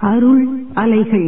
அருள் அலைகள்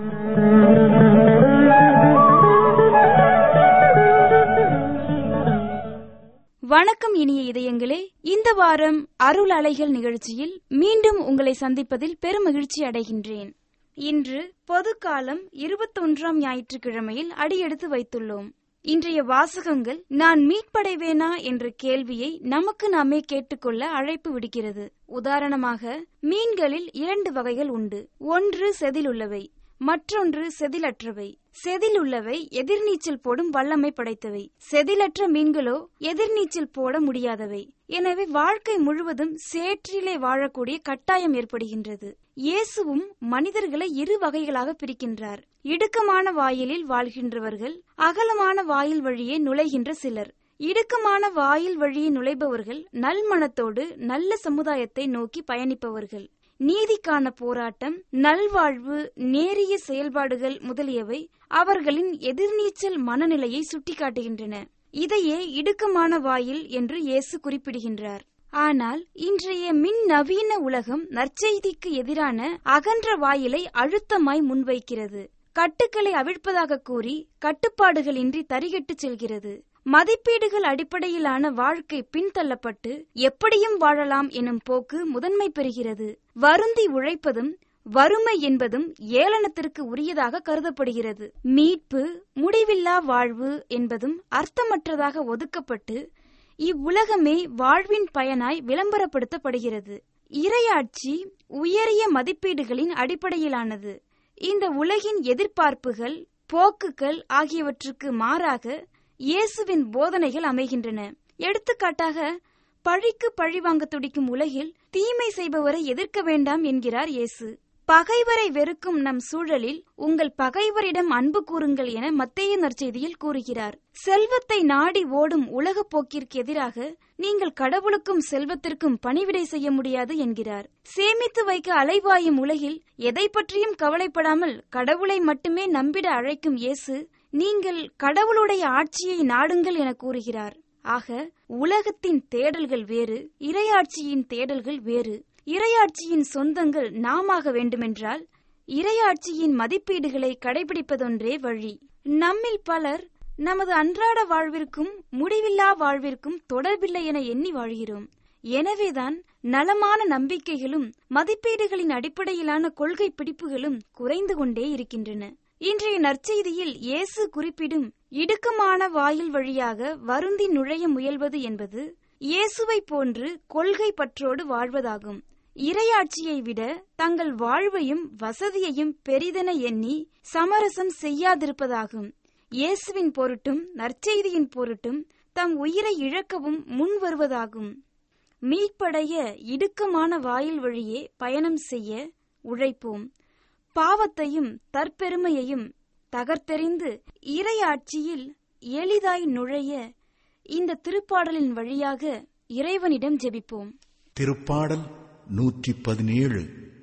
வணக்கம் இனிய இதயங்களே இந்த வாரம் அருள் அலைகள் நிகழ்ச்சியில் மீண்டும் உங்களை சந்திப்பதில் பெருமகிழ்ச்சி அடைகின்றேன் இன்று பொதுக்காலம் இருபத்தொன்றாம் ஞாயிற்றுக்கிழமையில் அடியெடுத்து வைத்துள்ளோம் இன்றைய வாசகங்கள் நான் மீட்படைவேனா என்ற கேள்வியை நமக்கு நாமே கேட்டுக்கொள்ள அழைப்பு விடுக்கிறது உதாரணமாக மீன்களில் இரண்டு வகைகள் உண்டு ஒன்று செதிலுள்ளவை மற்றொன்று செதிலற்றவை செதிலுள்ளவை எதிர்நீச்சல் போடும் வல்லமை படைத்தவை செதிலற்ற மீன்களோ எதிர்நீச்சல் போட முடியாதவை எனவே வாழ்க்கை முழுவதும் சேற்றிலே வாழக்கூடிய கட்டாயம் ஏற்படுகின்றது இயேசுவும் மனிதர்களை இரு வகைகளாக பிரிக்கின்றார் இடுக்கமான வாயிலில் வாழ்கின்றவர்கள் அகலமான வாயில் வழியே நுழைகின்ற சிலர் இடுக்கமான வாயில் வழியே நுழைபவர்கள் நல்மனத்தோடு நல்ல சமுதாயத்தை நோக்கி பயணிப்பவர்கள் நீதிக்கான போராட்டம் நல்வாழ்வு நேரிய செயல்பாடுகள் முதலியவை அவர்களின் எதிர்நீச்சல் மனநிலையை சுட்டிக்காட்டுகின்றன இதையே இடுக்கமான வாயில் என்று இயேசு குறிப்பிடுகின்றார் ஆனால் இன்றைய மின் நவீன உலகம் நற்செய்திக்கு எதிரான அகன்ற வாயிலை அழுத்தமாய் முன்வைக்கிறது கட்டுக்களை அவிழ்ப்பதாக கூறி கட்டுப்பாடுகளின்றி தரிகட்டு செல்கிறது மதிப்பீடுகள் அடிப்படையிலான வாழ்க்கை பின்தள்ளப்பட்டு எப்படியும் வாழலாம் எனும் போக்கு முதன்மை பெறுகிறது வருந்தி உழைப்பதும் வறுமை என்பதும் ஏளனத்திற்கு உரியதாக கருதப்படுகிறது மீட்பு முடிவில்லா வாழ்வு என்பதும் அர்த்தமற்றதாக ஒதுக்கப்பட்டு இவ்வுலகமே வாழ்வின் பயனாய் விளம்பரப்படுத்தப்படுகிறது இரையாட்சி உயரிய மதிப்பீடுகளின் அடிப்படையிலானது இந்த உலகின் எதிர்பார்ப்புகள் போக்குகள் ஆகியவற்றுக்கு மாறாக இயேசுவின் போதனைகள் அமைகின்றன எடுத்துக்காட்டாக பழிக்கு பழி வாங்க துடிக்கும் உலகில் தீமை செய்பவரை எதிர்க்க வேண்டாம் என்கிறார் இயேசு பகைவரை வெறுக்கும் நம் சூழலில் உங்கள் பகைவரிடம் அன்பு கூறுங்கள் என மத்தேய நற்செய்தியில் கூறுகிறார் செல்வத்தை நாடி ஓடும் உலக போக்கிற்கு எதிராக நீங்கள் கடவுளுக்கும் செல்வத்திற்கும் பணிவிடை செய்ய முடியாது என்கிறார் சேமித்து வைக்க அலைவாயும் உலகில் எதை பற்றியும் கவலைப்படாமல் கடவுளை மட்டுமே நம்பிட அழைக்கும் இயேசு நீங்கள் கடவுளுடைய ஆட்சியை நாடுங்கள் என கூறுகிறார் ஆக உலகத்தின் தேடல்கள் வேறு இரையாட்சியின் தேடல்கள் வேறு இரையாட்சியின் சொந்தங்கள் நாமாக வேண்டுமென்றால் இரையாட்சியின் மதிப்பீடுகளை கடைபிடிப்பதொன்றே வழி நம்மில் பலர் நமது அன்றாட வாழ்விற்கும் முடிவில்லா வாழ்விற்கும் தொடர்பில்லை என எண்ணி வாழ்கிறோம் எனவேதான் நலமான நம்பிக்கைகளும் மதிப்பீடுகளின் அடிப்படையிலான கொள்கை பிடிப்புகளும் குறைந்து கொண்டே இருக்கின்றன இன்றைய நற்செய்தியில் இயேசு குறிப்பிடும் இடுக்கமான வாயில் வழியாக வருந்தி நுழைய முயல்வது என்பது இயேசுவை போன்று கொள்கை பற்றோடு வாழ்வதாகும் இரையாட்சியை விட தங்கள் வாழ்வையும் வசதியையும் பெரிதென எண்ணி சமரசம் செய்யாதிருப்பதாகும் இயேசுவின் பொருட்டும் நற்செய்தியின் பொருட்டும் தம் உயிரை இழக்கவும் முன் வருவதாகும் மீட்படைய இடுக்கமான வாயில் வழியே பயணம் செய்ய உழைப்போம் பாவத்தையும் தற்பெருமையையும் தகர்த்தெறிந்து இறையாட்சியில் எளிதாய் நுழைய இந்த திருப்பாடலின் வழியாக இறைவனிடம் ஜெபிப்போம் திருப்பாடல் நூற்றி பதினேழு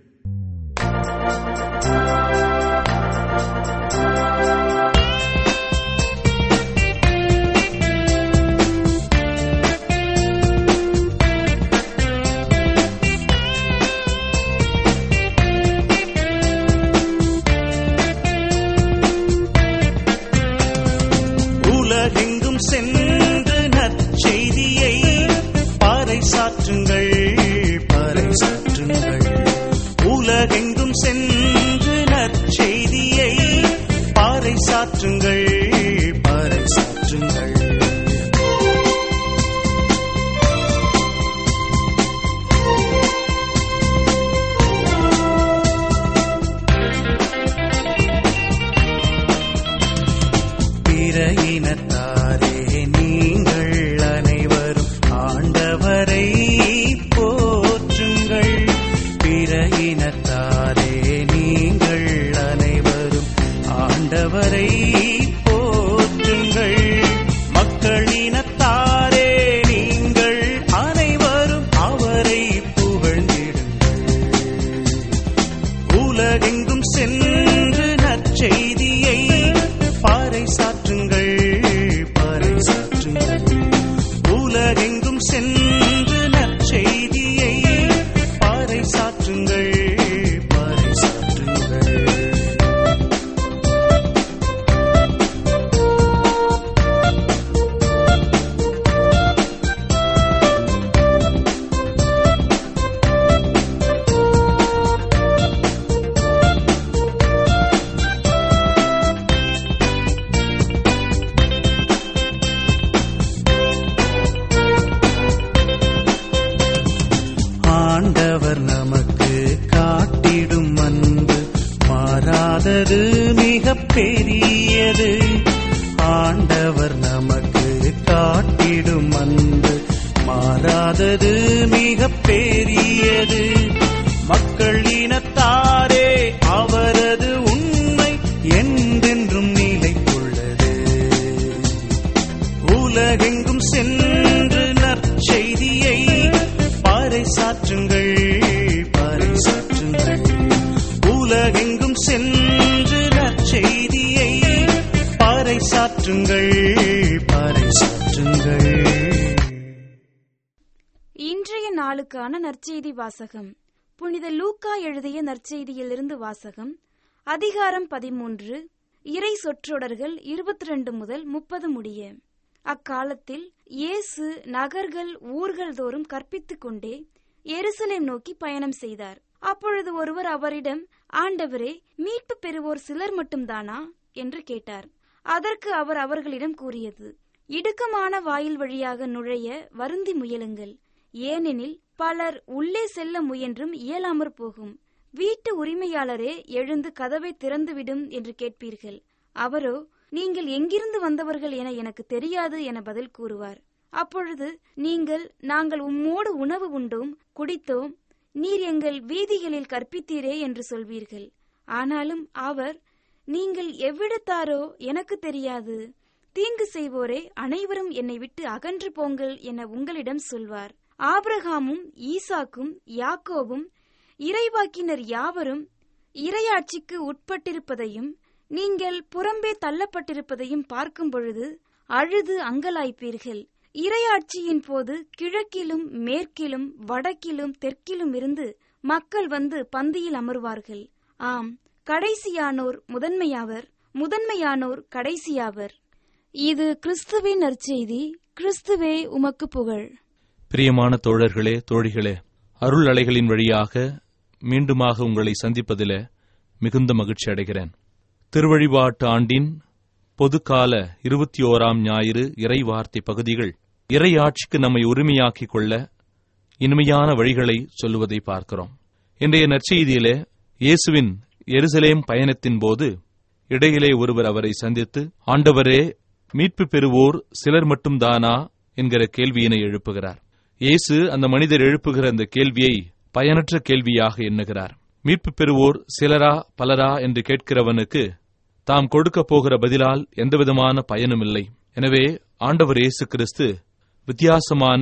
உலகெங்கும் சென்று நற்செய்தியை பறைசாற்றுங்கள் பறைசாற்றுங்கள் உலகெங்கும் சென்று நற்செய்தியை பறைசாற்றுங்கள் பறைசாற்றுங்கள் பிற இனத்தாரே நீங்கள் அனைவரும் ஆண்டவரை போற்றுங்கள் பிற இனத்தாரே நீங்கள் அனைவரும் ஆண்டவரை போற்றுங்கள் மக்களினத்தாரே நீங்கள் அனைவரும் அவரை புகழ்ந்திடுங்கள் உலகெங்கும் சென்று நற்செய்தியை பறைசாற்றுங்கள் பறைசாற்றுங்கள் உலகெங்கும் சென்று நற்செய்தியை பறைசாற்றுங்கள் பறைசாற்றுங்கள் மாறாதது மிக பெரியது ஆண்டவர் நமக்கு காட்டிடும் அன்பு மாறாதது மிக பெரியது மக்கள் இனத்தாரே அவரது உண்மை என்றென்றும் நிலைத்துள்ளது உலகெங்கும் சென்று நற்செய்தியை பறைசாற்றுங்கள் பறைசாற்றுங்கள் உலகெங்கும் சென்று நற்செய்தியை பறைசாற்றுங்கள் பறைசாற்றுங்கள் இன்றைய நாளுக்கான நற்செய்தி வாசகம் புனித லூக்கா எழுதிய நற்செய்தியிலிருந்து வாசகம் அதிகாரம் பதிமூன்று இறை சொற்றொடர்கள் இருபத்தி ரெண்டு முதல் முப்பது முடிய அக்காலத்தில் இயேசு நகர்கள் ஊர்கள் தோறும் கற்பித்துக் கொண்டே எருசலேம் நோக்கி பயணம் செய்தார் அப்பொழுது ஒருவர் அவரிடம் ஆண்டவரே மீட்பு பெறுவோர் சிலர் மட்டும்தானா என்று கேட்டார் அதற்கு அவர் அவர்களிடம் கூறியது இடுக்கமான வாயில் வழியாக நுழைய வருந்தி முயலுங்கள் ஏனெனில் பலர் உள்ளே செல்ல முயன்றும் இயலாமற் போகும் வீட்டு உரிமையாளரே எழுந்து கதவை திறந்துவிடும் என்று கேட்பீர்கள் அவரோ நீங்கள் எங்கிருந்து வந்தவர்கள் என எனக்கு தெரியாது என பதில் கூறுவார் அப்பொழுது நீங்கள் நாங்கள் உம்மோடு உணவு உண்டோம் குடித்தோம் நீர் எங்கள் வீதிகளில் கற்பித்தீரே என்று சொல்வீர்கள் ஆனாலும் அவர் நீங்கள் எவ்விடத்தாரோ எனக்கு தெரியாது தீங்கு செய்வோரே அனைவரும் என்னை விட்டு அகன்று போங்கள் என உங்களிடம் சொல்வார் ஆபிரகாமும் ஈசாக்கும் யாக்கோபும் இறைவாக்கினர் யாவரும் இறையாட்சிக்கு உட்பட்டிருப்பதையும் நீங்கள் புறம்பே தள்ளப்பட்டிருப்பதையும் பார்க்கும் பொழுது அழுது அங்கலாய்ப்பீர்கள் இறையாட்சியின் போது கிழக்கிலும் மேற்கிலும் வடக்கிலும் தெற்கிலும் இருந்து மக்கள் வந்து பந்தியில் அமர்வார்கள் ஆம் கடைசியானோர் முதன்மையாவர் முதன்மையானோர் கடைசியாவர் இது கிறிஸ்துவின் நற்செய்தி கிறிஸ்துவே உமக்கு புகழ் பிரியமான தோழர்களே தோழிகளே அருள் அலைகளின் வழியாக மீண்டுமாக உங்களை சந்திப்பதில் மிகுந்த மகிழ்ச்சி அடைகிறேன் திருவழிபாட்டு ஆண்டின் பொதுக்கால இருபத்தி ஓராம் ஞாயிறு இறை வார்த்தை பகுதிகள் இறை ஆட்சிக்கு நம்மை உரிமையாக்கிக் கொள்ள இனிமையான வழிகளை சொல்லுவதை பார்க்கிறோம் இன்றைய நற்செய்தியிலே இயேசுவின் எருசலேம் பயணத்தின் போது இடையிலே ஒருவர் அவரை சந்தித்து ஆண்டவரே மீட்பு பெறுவோர் சிலர் மட்டும்தானா என்கிற கேள்வியினை எழுப்புகிறார் இயேசு அந்த மனிதர் எழுப்புகிற அந்த கேள்வியை பயனற்ற கேள்வியாக எண்ணுகிறார் மீட்பு பெறுவோர் சிலரா பலரா என்று கேட்கிறவனுக்கு தாம் கொடுக்கப் போகிற பதிலால் எந்தவிதமான பயனும் இல்லை எனவே ஆண்டவர் இயேசு கிறிஸ்து வித்தியாசமான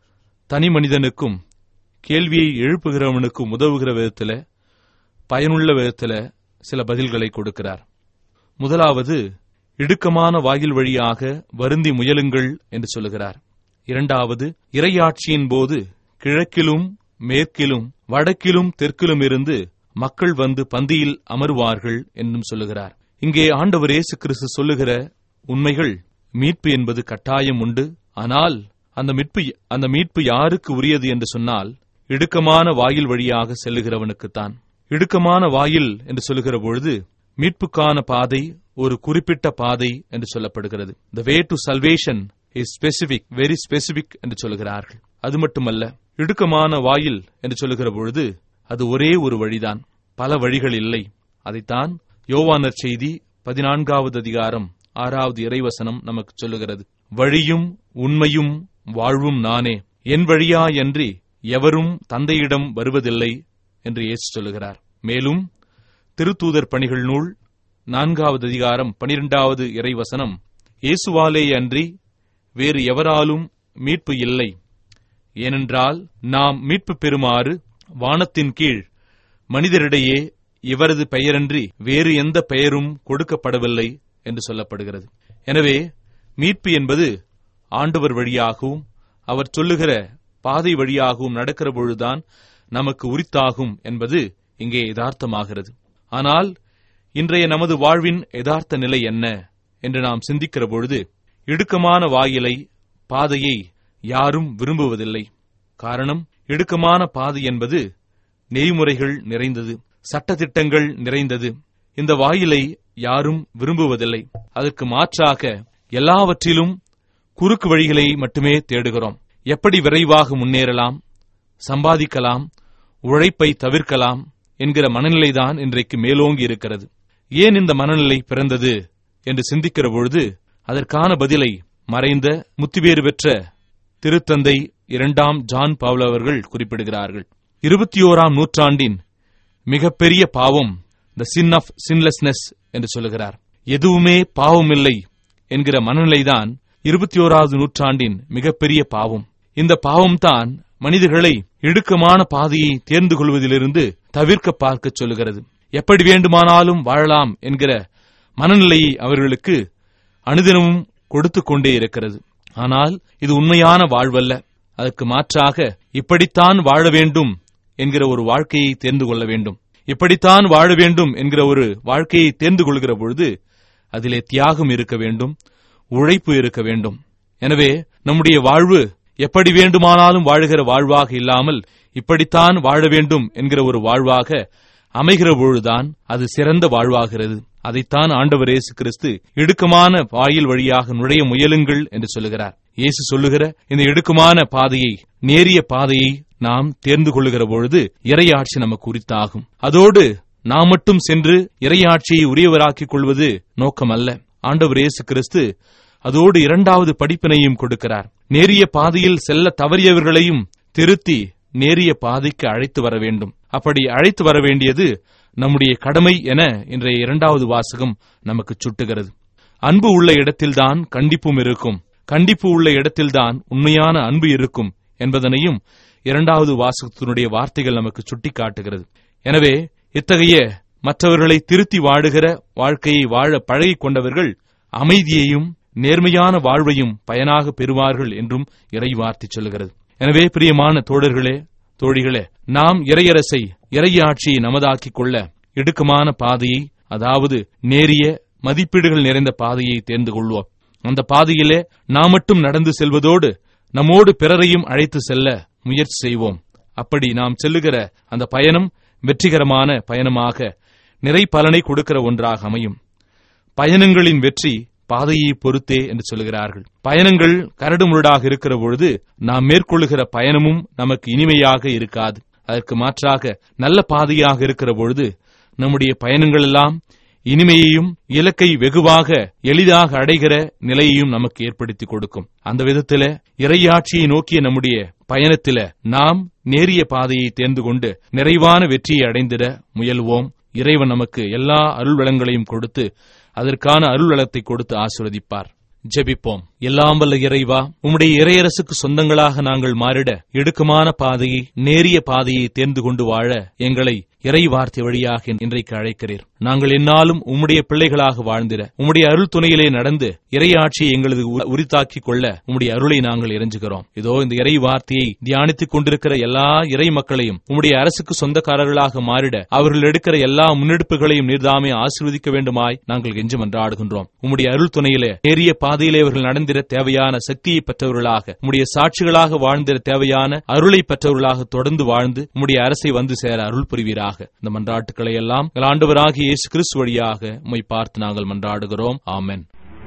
தனி மனிதனுக்கும் கேள்வியை எழுப்புகிறவனுக்கும் உதவுகிற விதத்தில் பயனுள்ள விதத்தில் சில பதில்களை கொடுக்கிறார் முதலாவது இடுக்கமான வாயில் வழியாக வருந்தி முயலுங்கள் என்று சொல்லுகிறார் இரண்டாவது இறையாட்சியின் போது கிழக்கிலும் மேற்கிலும் வடக்கிலும் தெற்கிலும் இருந்து மக்கள் வந்து பந்தியில் அமருவார்கள் என்றும் சொல்லுகிறார் இங்கே ஆண்டவர் இயேசு கிறிஸ்து சொல்லுகிற உண்மைகள் மீட்பு என்பது கட்டாயம் உண்டு ஆனால் அந்த மீட்பு அந்த மீட்பு யாருக்கு உரியது என்று சொன்னால் இடுக்கமான வாயில் வழியாக செல்லுகிறவனுக்குத்தான் இடுக்கமான வாயில் என்று சொல்லுகிற பொழுது மீட்புக்கான பாதை ஒரு குறிப்பிட்ட பாதை என்று சொல்லப்படுகிறது the way to salvation is specific very specific என்று சொல்லுகிறார்கள் அது மட்டுமல்ல இடுக்கமான வாயில் என்று சொல்லுகிற பொழுது அது ஒரே ஒரு வழிதான் பல வழிகள் இல்லை அதைத்தான் யோவானர் செய்தி பதினான்காவது அதிகாரம் ஆறாவது இறைவசனம் நமக்கு சொல்லுகிறது வழியும் உண்மையும் வாழ்வும் நானே என் வழியாயன்றி எவரும் தந்தையிடம் வருவதில்லை என்று இயேசு சொல்லுகிறார் மேலும் திருத்தூதர் பணிகள் நூல் நான்காவது அதிகாரம் பனிரெண்டாவது இறைவசனம் இயேசுவாலே அன்றி வேறு எவராலும் மீட்பு இல்லை ஏனென்றால் நாம் மீட்பு பெறுமாறு வானத்தின் கீழ் மனிதரிடையே இவரது பெயரன்றி வேறு எந்த பெயரும் கொடுக்கப்படவில்லை என்று சொல்லப்படுகிறது எனவே மீட்பு என்பது ஆண்டவர் வழியாகவும் அவர் சொல்லுகிற பாதை வழியாகவும் நடக்கிற பொழுதுதான் நமக்கு உரித்தாகும் என்பது இங்கே யதார்த்தமாகிறது ஆனால் இன்றைய நமது வாழ்வின் யதார்த்த நிலை என்ன என்று நாம் சிந்திக்கிற பொழுது இடுக்கமான வாயிலை பாதையை யாரும் விரும்புவதில்லை காரணம் இடுக்கமான பாதை என்பது நெறிமுறைகள் நிறைந்தது சட்டதிட்டங்கள் நிறைந்தது இந்த வாயிலை யாரும் விரும்புவதில்லை அதற்கு மாற்றாக எல்லாவற்றிலும் குறுக்கு வழிகளை மட்டுமே தேடுகிறோம் எப்படி விரைவாக முன்னேறலாம் சம்பாதிக்கலாம் உழைப்பை தவிர்க்கலாம் என்கிற மனநிலைதான் இன்றைக்கு மேலோங்கி இருக்கிறது ஏன் இந்த மனநிலை பிறந்தது என்று சிந்திக்கிற பொழுது அதற்கான பதிலை மறைந்த முத்திவேறு பெற்ற திருத்தந்தை இரண்டாம் ஜான் பவுல் அவர்கள் குறிப்பிடுகிறார்கள் இருபத்தி ஓராம் நூற்றாண்டின் மிகப்பெரிய பாவம் த சின் ஆஃப் சின்லெஸ்னஸ் என்று சொல்லுகிறார் எதுவுமே பாவமில்லை என்கிற மனநிலைதான் இருபத்தி ஓராவது நூற்றாண்டின் மிகப்பெரிய பாவம் இந்த பாவம்தான் மனிதர்களை இடுக்கமான பாதையை தேர்ந்து கொள்வதிலிருந்து தவிர்க்க பார்க்க சொல்லுகிறது எப்படி வேண்டுமானாலும் வாழலாம் என்கிற மனநிலையை அவர்களுக்கு அனுதினமும் கொடுத்து கொண்டே இருக்கிறது ஆனால் இது உண்மையான வாழ்வல்ல அதற்கு மாற்றாக இப்படித்தான் வாழ வேண்டும் என்கிற ஒரு வாழ்க்கையை தேர்ந்து கொள்ள வேண்டும் இப்படித்தான் வாழ வேண்டும் என்கிற ஒரு வாழ்க்கையை தேர்ந்து கொள்கிற பொழுது அதிலே தியாகம் இருக்க வேண்டும் உழைப்பு இருக்க வேண்டும் எனவே நம்முடைய வாழ்வு எப்படி வேண்டுமானாலும் வாழுகிற வாழ்வாக இல்லாமல் இப்படித்தான் வாழ வேண்டும் என்கிற ஒரு வாழ்வாக அமைகிற பொழுதுதான் அது சிறந்த வாழ்வாகிறது அதைத்தான் ஆண்டவர் இயேசு கிறிஸ்து இடுக்கமான வாயில் வழியாக நுழைய முயலுங்கள் என்று சொல்லுகிறார் இயேசு சொல்லுகிற இந்த இடுக்கமான பாதையை நேரிய பாதையை நாம் தேர்ந்து கொள்ளுகிற பொழுது இறையாட்சி நமக்கு உரித்தாகும் அதோடு நாம் மட்டும் சென்று இறையாட்சியை உரியவராக்கிக் கொள்வது நோக்கமல்ல ஆண்டவர் இயேசு கிறிஸ்து அதோடு இரண்டாவது படிப்பினையும் கொடுக்கிறார் நேரிய பாதையில் செல்ல தவறியவர்களையும் திருத்தி நேரிய பாதைக்கு அழைத்து வர வேண்டும் அப்படி அழைத்து வர வேண்டியது நம்முடைய கடமை என இன்றைய இரண்டாவது வாசகம் நமக்கு சுட்டுகிறது அன்பு உள்ள இடத்தில்தான் கண்டிப்பும் இருக்கும் கண்டிப்பு உள்ள இடத்தில்தான் உண்மையான அன்பு இருக்கும் என்பதனையும் இரண்டாவது வாசகத்தினுடைய வார்த்தைகள் நமக்கு சுட்டிக்காட்டுகிறது எனவே இத்தகைய மற்றவர்களை திருத்தி வாழுகிற வாழ்க்கையை வாழ பழகிக் கொண்டவர்கள் அமைதியையும் நேர்மையான வாழ்வையும் பயனாக பெறுவார்கள் என்றும் இறை வார்த்தை சொல்லுகிறது எனவே பிரியமான தோழர்களே தோழிகளே நாம் இறையரசை இறையாட்சியை நமதாக்கிக் கொள்ள இடுக்கமான பாதையை அதாவது நேரிய மதிப்பீடுகள் நிறைந்த பாதையை தேர்ந்து கொள்வோம் அந்த பாதையிலே நாம் மட்டும் நடந்து செல்வதோடு நம்மோடு பிறரையும் அழைத்து செல்ல முயற்சி செய்வோம் அப்படி நாம் செல்லுகிற அந்த பயணம் வெற்றிகரமான பயணமாக நிறை பலனை கொடுக்கிற ஒன்றாக அமையும் பயணங்களின் வெற்றி பாதையை பொறுத்தே என்று சொல்கிறார்கள் பயணங்கள் கரடுமுரடாக இருக்கிற பொழுது நாம் மேற்கொள்ளுகிற பயணமும் நமக்கு இனிமையாக இருக்காது அதற்கு மாற்றாக நல்ல பாதையாக இருக்கிற பொழுது நம்முடைய பயணங்கள் எல்லாம் இனிமையையும் இலக்கை வெகுவாக எளிதாக அடைகிற நிலையையும் நமக்கு ஏற்படுத்தி கொடுக்கும் அந்த விதத்தில இறையாட்சியை நோக்கிய நம்முடைய பயணத்தில நாம் நேரிய பாதையை தேர்ந்து கொண்டு நிறைவான வெற்றியை அடைந்திட முயல்வோம் இறைவன் நமக்கு எல்லா அருள் வளங்களையும் கொடுத்து அதற்கான அருள் வளத்தை கொடுத்து ஆசிர்வதிப்பார் ஜெபிப்போம் எல்லாம் வல்ல இறைவா உம்முடைய இறையரசுக்கு சொந்தங்களாக நாங்கள் மாறிட இடுக்கமான பாதையை நேரிய பாதையை தேர்ந்து கொண்டு வாழ எங்களை இறை வார்த்தை வழியாக இன்றைக்கு அழைக்கிறீர் நாங்கள் என்னாலும் உம்முடைய பிள்ளைகளாக வாழ்ந்திட உம்முடைய அருள் துணையிலே நடந்து இறையாட்சியை எங்களது உ- உரித்தாக்கிக் கொள்ள உம்முடைய அருளை நாங்கள் இறைஞ்சுகிறோம் இதோ இந்த இறை வார்த்தையை தியானித்துக் கொண்டிருக்கிற எல்லா இறை மக்களையும் உம்முடைய அரசுக்கு சொந்தக்காரர்களாக மாறிட அவர்கள் எடுக்கிற எல்லா முன்னெடுப்புகளையும் நீர்தாமே ஆசீர்வதிக்க வேண்டுமாய் நாங்கள் கெஞ்சி மன்றாடுகின்றோம் உம்முடைய அருள் துணையிலே நேரிய பாதையிலே அவர்கள் நடந்திட தேவையான சக்தியை பெற்றவர்களாக உம்முடைய சாட்சிகளாக வாழ்ந்திட தேவையான அருளை பெற்றவர்களாக தொடர்ந்து வாழ்ந்து உம்முடைய அரசை வந்து சேர அருள் புரிவீராக இந்த மன்றாட்டுக்களை எல்லாம் எங்கள் ஆண்டவராகிய இயேசு கிறிஸ்து வழியாக உம்மை பார்த்து நாங்கள் மன்றாடுகிறோம் ஆமென்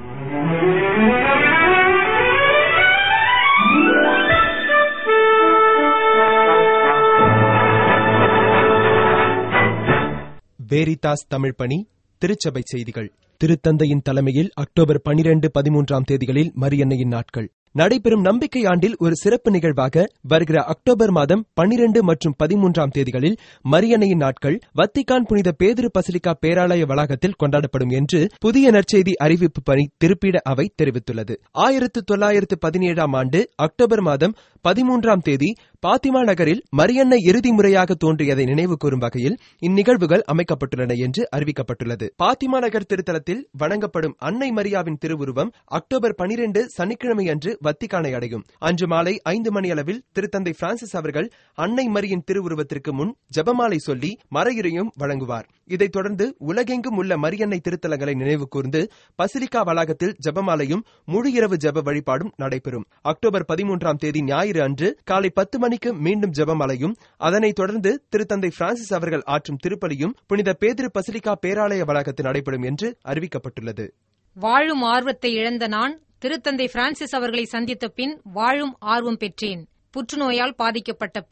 வேரிதாஸ் தமிழ் பணி திருச்சபை செய்திகள் திருத்தந்தையின் தலைமையில் அக்டோபர் 12 பதிமூன்றாம் தேதிகளில் மரியன்னையின் நாட்கள் நடைபெறும் நம்பிக்கை ஆண்டில் ஒரு சிறப்பு நிகழ்வாக வருகிற அக்டோபர் மாதம் 12 மற்றும் பதிமூன்றாம் தேதிகளில் மரியன்னையின் நாட்கள் வத்திக்கான் புனித பேதுரு பசிலிக்கா பேராலய வளாகத்தில் கொண்டாடப்படும் என்று புதிய நற்செய்தி அறிவிப்பு பணி திருப்பிட அவை தெரிவித்துள்ளது ஆயிரத்து தொள்ளாயிரத்து பதினேழாம் ஆண்டு அக்டோபர் மாதம் பதிமூன்றாம் தேதி பாத்திமா நகரில் மரியன்னை இறுதி முறையாக தோன்றியதை நினைவு கூறும் வகையில் இந்நிகழ்வுகள் அமைக்கப்பட்டுள்ளன என்று அறிவிக்கப்பட்டுள்ளது பாத்திமா நகர் திருத்தலத்தில் வணங்கப்படும் அன்னை மரியாவின் திருவுருவம் அக்டோபர் 12 சனிக்கிழமை அன்று வத்திக்கானை அடையும் அன்று மாலை ஐந்து மணி அளவில் திருத்தந்தை பிரான்சிஸ் அவர்கள் அன்னை மரியின் திருவுருவத்திற்கு முன் ஜெபமாலை சொல்லி மறையுறையும் வழங்குவார் இதைத் தொடர்ந்து உலகெங்கும் உள்ள மரியன்னை திருத்தலங்களை நினைவு கூர்ந்து பசிலிக்கா வளாகத்தில் ஜெபமாலையும் முழு இரவு ஜெப வழிபாடும் நடைபெறும் அக்டோபர் பதிமூன்றாம் தேதி ஞாயிறு அன்று காலை பத்து மணிக்கு மீண்டும் ஜெபமாலையும் அதனைத் தொடர்ந்து திருத்தந்தை பிரான்சிஸ் அவர்கள் ஆற்றும் திருப்பலியும் புனித பேதிரு பசிலிக்கா பேராலய வளாகத்தில் நடைபெறும் என்று அறிவிக்கப்பட்டுள்ளது வாழும் ஆர்வத்தை இழந்த நான் திருத்தந்தை பிரான்சிஸ் அவர்களை சந்தித்த பின் வாழும் ஆர்வம் பெற்றேன் புற்றுநோயால் பாதிக்கப்பட்ட பெண்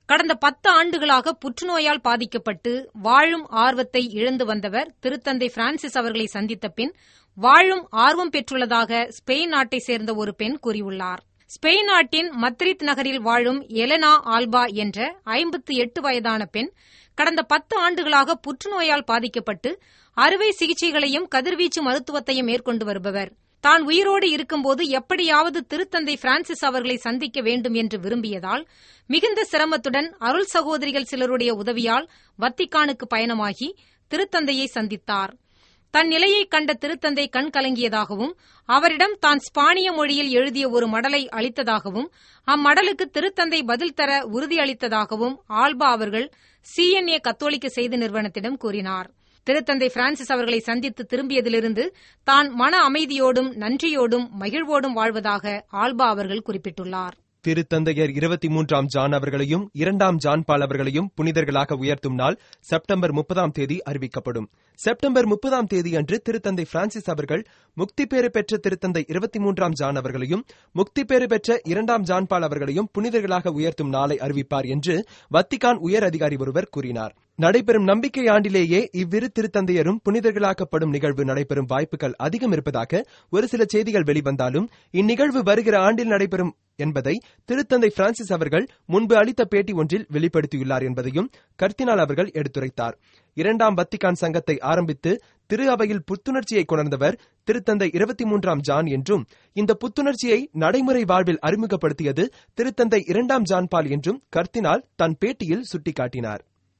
கடந்த பத்து ஆண்டுகளாக புற்றுநோயால் பாதிக்கப்பட்டு வாழும் ஆர்வத்தை இழந்து வந்தவர் திருத்தந்தை பிரான்சிஸ் அவர்களை சந்தித்த பின் வாழும் ஆர்வம் பெற்றுள்ளதாக ஸ்பெயின் நாட்டை சேர்ந்த ஒரு பெண் கூறியுள்ளார் ஸ்பெயின் நாட்டின் மத்ரித் நகரில் வாழும் எலனா ஆல்பா என்ற ஐம்பத்து எட்டு வயதான பெண் கடந்த பத்து ஆண்டுகளாக புற்றுநோயால் பாதிக்கப்பட்டு அறுவை சிகிச்சைகளையும் கதிர்வீச்சு மருத்துவத்தையும் மேற்கொண்டு வருபவர் தான் உயிரோடு இருக்கும்போது எப்படியாவது திருத்தந்தை பிரான்சிஸ் அவர்களை சந்திக்க வேண்டும் என்று விரும்பியதால் மிகுந்த சிரமத்துடன் அருள் சகோதரிகள் சிலருடைய உதவியால் வத்திக்கானுக்கு பயணமாகி திருத்தந்தையை சந்தித்தார் தன் நிலையை கண்ட திருத்தந்தை கண் கலங்கியதாகவும் அவரிடம் தான் ஸ்பானிய மொழியில் எழுதிய ஒரு மடலை அளித்ததாகவும் அம்மடலுக்கு திருத்தந்தை பதில் தர உறுதியளித்ததாகவும் ஆல்பா அவர்கள் சிஎன்ஏ கத்தோலிக்க செய்தி நிறுவனத்திடம் கூறினார் திருத்தந்தை பிரான்சிஸ் அவர்களை சந்தித்து திரும்பியதிலிருந்து தான் மன அமைதியோடும் நன்றியோடும் மகிழ்வோடும் வாழ்வதாக ஆல்பா அவர்கள் குறிப்பிட்டுள்ளார் திருத்தந்தையர் இருபத்தி மூன்றாம் ஜான் அவர்களையும் இரண்டாம் ஜான் பால் அவர்களையும் புனிதர்களாக உயர்த்தும் நாள் செப்டம்பர் முப்பதாம் தேதி அறிவிக்கப்படும் செப்டம்பர் முப்பதாம் தேதி அன்று திருத்தந்தை பிரான்சிஸ் அவர்கள் முக்தி பேறு பெற்ற திருத்தந்தை இருபத்தி மூன்றாம் ஜான் அவர்களையும் முக்தி பேறு பெற்ற இரண்டாம் ஜான் பால் அவர்களையும் புனிதர்களாக உயர்த்தும் நாளை அறிவிப்பார் என்று வத்திகான் உயர் அதிகாரி ஒருவர் கூறினார் நடைபெறும் நம்பிக்கை ஆண்டிலேயே இவ்விரு திருத்தந்தையரும் புனிதர்களாக்கப்படும் நிகழ்வு நடைபெறும் வாய்ப்புகள் அதிகம் இருப்பதாக ஒரு சில செய்திகள் வெளிவந்தாலும் இந்நிகழ்வு வருகிற ஆண்டில் நடைபெறும் என்பதை திருத்தந்தை பிரான்சிஸ் அவர்கள் முன்பு அளித்த பேட்டி ஒன்றில் வெளிப்படுத்தியுள்ளார் என்பதையும் கர்த்தினால் அவர்கள் எடுத்துரைத்தார் இரண்டாம் வத்திகான் சங்கத்தை ஆரம்பித்து திரு அவையில் புத்துணர்ச்சியை கொணர்ந்தவர் திருத்தந்தை இருபத்தி மூன்றாம் ஜான் என்றும் இந்த புத்துணர்ச்சியை நடைமுறை வாழ்வில் அறிமுகப்படுத்தியது திருத்தந்தை இரண்டாம் ஜான் பால் என்றும் கர்த்தினால் தன் பேட்டியில் சுட்டிக்காட்டினார்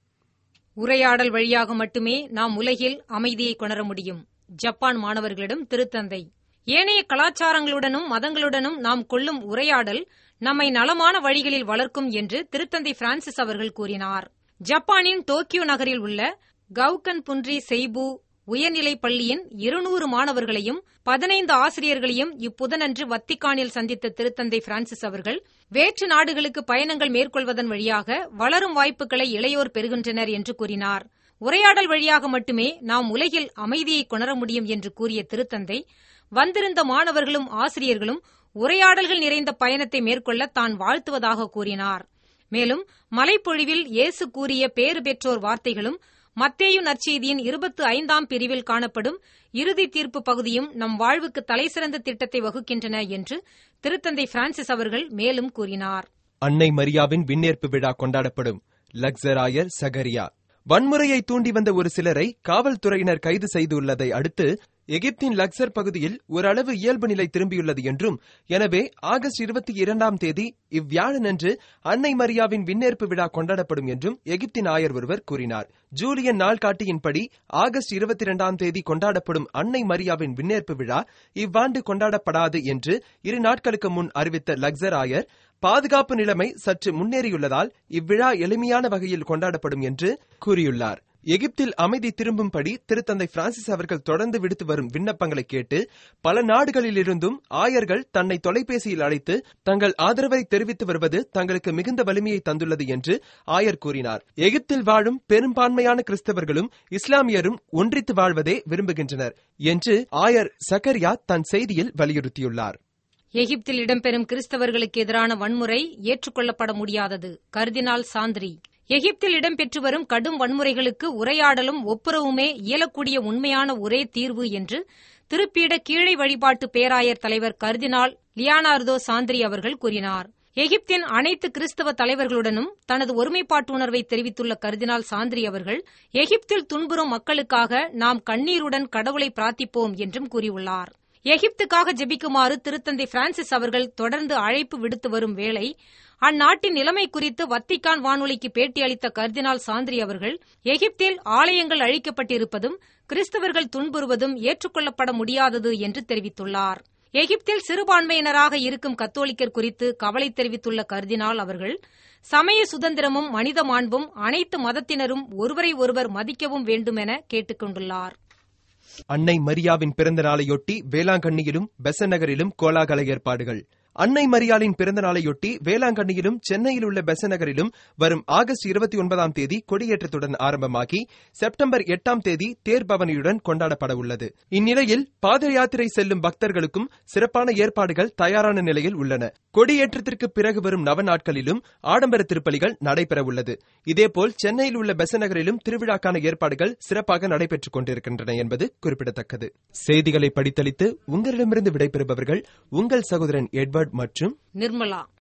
உரையாடல் வழியாக மட்டுமே நாம் உலகில் அமைதியை கொணர முடியும் ஜப்பான் மாணவர்களிடம் திருத்தந்தை ஏனைய கலாச்சாரங்களுடனும் மதங்களுடனும் நாம் கொள்ளும் உரையாடல் நம்மை நலமான வழிகளில் வளர்க்கும் என்று திருத்தந்தை பிரான்சிஸ் அவர்கள் கூறினார் ஜப்பானின் டோக்கியோ நகரில் உள்ள கவுகன் புன்றி செய்பு உயர்நிலைப் பள்ளியின் இருநூறு மாணவர்களையும் பதினைந்து ஆசிரியர்களையும் இப்புதனன்று வத்திக்கானில் சந்தித்த திருத்தந்தை பிரான்சிஸ் அவர்கள் வேற்று நாடுகளுக்கு பயணங்கள் மேற்கொள்வதன் வழியாக வளரும் வாய்ப்புகளை இளையோர் பெறுகின்றனர் என்று கூறினார் உரையாடல் வழியாக மட்டுமே நாம் உலகில் அமைதியை கொணர முடியும் என்று கூறிய திருத்தந்தை வந்திருந்த மாணவர்களும் ஆசிரியர்களும் உரையாடல்கள் நிறைந்த பயணத்தை மேற்கொள்ள தான் வாழ்த்துவதாக கூறினார் மேலும் மலைப்பொழிவில் இயேசு கூறிய பேறு பெற்றோர் வார்த்தைகளும் மத்தேயு நற்செய்தியின் இருபத்து ஐந்தாம் பிரிவில் காணப்படும் இறுதி தீர்ப்பு பகுதியும் நம் வாழ்வுக்கு தலைசிறந்த திட்டத்தை வகுக்கின்றன என்று திருத்தந்தை பிரான்சிஸ் அவர்கள் மேலும் கூறினார் அன்னை மரியாவின் விண்ணேற்பு விழா கொண்டாடப்படும் லக்ஸராயர் சகரியா வன்முறையை தூண்டி வந்த ஒரு சிலரை காவல்துறையினர் கைது செய்துள்ளதை அடுத்து எகிப்தின் லக்சர் பகுதியில் ஓரளவு இயல்பு நிலை திரும்பியுள்ளது என்றும் எனவே ஆகஸ்ட் இருபத்தி இரண்டாம் தேதி இவ்வியாழனன்று அன்னை மரியாவின் விண்ணேற்பு விழா கொண்டாடப்படும் என்றும் எகிப்தின் ஆயர் ஒருவர் கூறினார் ஜூலியன் நாள்காட்டியின்படி ஆகஸ்ட் இருபத்தி இரண்டாம் தேதி கொண்டாடப்படும் அன்னை மரியாவின் விண்ணேற்பு விழா இவ்வாண்டு கொண்டாடப்படாது என்று இரு நாட்களுக்கு முன் அறிவித்த லக்சர் ஆயர் பாதுகாப்பு நிலைமை சற்று முன்னேறியுள்ளதால் இவ்விழா எளிமையான வகையில் கொண்டாடப்படும் என்று கூறியுள்ளார் எகிப்தில் அமைதி திரும்பும்படி திருத்தந்தை பிரான்சிஸ் அவர்கள் தொடர்ந்து விடுத்து வரும் விண்ணப்பங்களை கேட்டு பல நாடுகளிலிருந்தும் ஆயர்கள் தன்னை தொலைபேசியில் அழைத்து தங்கள் ஆதரவை தெரிவித்து வருவது தங்களுக்கு மிகுந்த வலிமையை தந்துள்ளது என்று ஆயர் கூறினார் எகிப்தில் வாழும் பெரும்பான்மையான கிறிஸ்தவர்களும் இஸ்லாமியரும் ஒன்றித்து வாழ்வதே விரும்புகின்றனர் என்று ஆயர் சக்கரியா தன் செய்தியில் வலியுறுத்தியுள்ளார் எகிப்தில் இடம்பெறும் கிறிஸ்தவர்களுக்கு எதிரான வன்முறை ஏற்றுக்கொள்ளப்பட முடியாதது கர்தினால் சாந்திரி எகிப்தில் இடம்பெற்று வரும் கடும் வன்முறைகளுக்கு உரையாடலும் ஒப்புரவுமே இயலக்கூடிய உண்மையான ஒரே தீர்வு என்று திருப்பீட கீழை வழிபாட்டு பேராயர் தலைவர் கர்தினால் லியானார்தோ சாந்திரி அவர்கள் கூறினார் எகிப்தின் அனைத்து கிறிஸ்தவ தலைவர்களுடனும் தனது ஒருமைப்பாட்டு உணர்வை தெரிவித்துள்ள கர்தினால் சாந்திரி அவர்கள் எகிப்தில் துன்புறும் மக்களுக்காக நாம் கண்ணீருடன் கடவுளை பிரார்த்திப்போம் என்றும் கூறியுள்ளார் எகிப்துக்காக ஜெபிக்குமாறு திருத்தந்தை பிரான்சிஸ் அவர்கள் தொடர்ந்து அழைப்பு விடுத்து வரும் வேளை அந்நாட்டின் நிலைமை குறித்து வத்திக்கான் வானொலிக்கு பேட்டியளித்த கர்தினால் சாந்திரி அவர்கள் எகிப்தில் ஆலயங்கள் அழிக்கப்பட்டிருப்பதும் கிறிஸ்தவர்கள் துன்புறுவதும் ஏற்றுக்கொள்ளப்பட முடியாதது என்று தெரிவித்துள்ளார் எகிப்தில் சிறுபான்மையினராக இருக்கும் கத்தோலிக்கர் குறித்து கவலை தெரிவித்துள்ள கர்தினால் அவர்கள் சமய சுதந்திரமும் மனித மாண்பும் அனைத்து மதத்தினரும் ஒருவரை ஒருவர் மதிக்கவும் வேண்டுமென கேட்டுக் கொண்டுள்ளார் அன்னை மரியாவின் பிறந்த நாளையொட்டி வேளாங்கண்ணியிலும் பெசன் நகரிலும் கோலாகல ஏற்பாடுகள் அன்னை மரியாளின் பிறந்த நாளையொட்டி வேளாங்கண்ணியிலும் சென்னையில் உள்ள பெசநகரிலும் வரும் ஆகஸ்ட் இருபத்தி ஒன்பதாம் தேதி கொடியேற்றத்துடன் ஆரம்பமாகி செப்டம்பர் எட்டாம் தேதி தேர்பவனியுடன் கொண்டாடப்பட உள்ளது இந்நிலையில் பாத யாத்திரை செல்லும் பக்தர்களுக்கும் சிறப்பான ஏற்பாடுகள் தயாரான நிலையில் உள்ளன கொடியேற்றத்திற்கு பிறகு வரும் நவ நாட்களிலும் ஆடம்பர திருப்பலிகள் நடைபெற உள்ளது இதேபோல் சென்னையில் உள்ள பெசநகரிலும் திருவிழாக்கான ஏற்பாடுகள் சிறப்பாக நடைபெற்றுக் கொண்டிருக்கின்றன என்பது குறிப்பிடத்தக்கது செய்திகளை படித்தளித்து உங்களிடமிருந்து விடைபெறுபவர்கள் உங்கள் சகோதரன் எட்வர்ட் மற்றும் நிர்மலா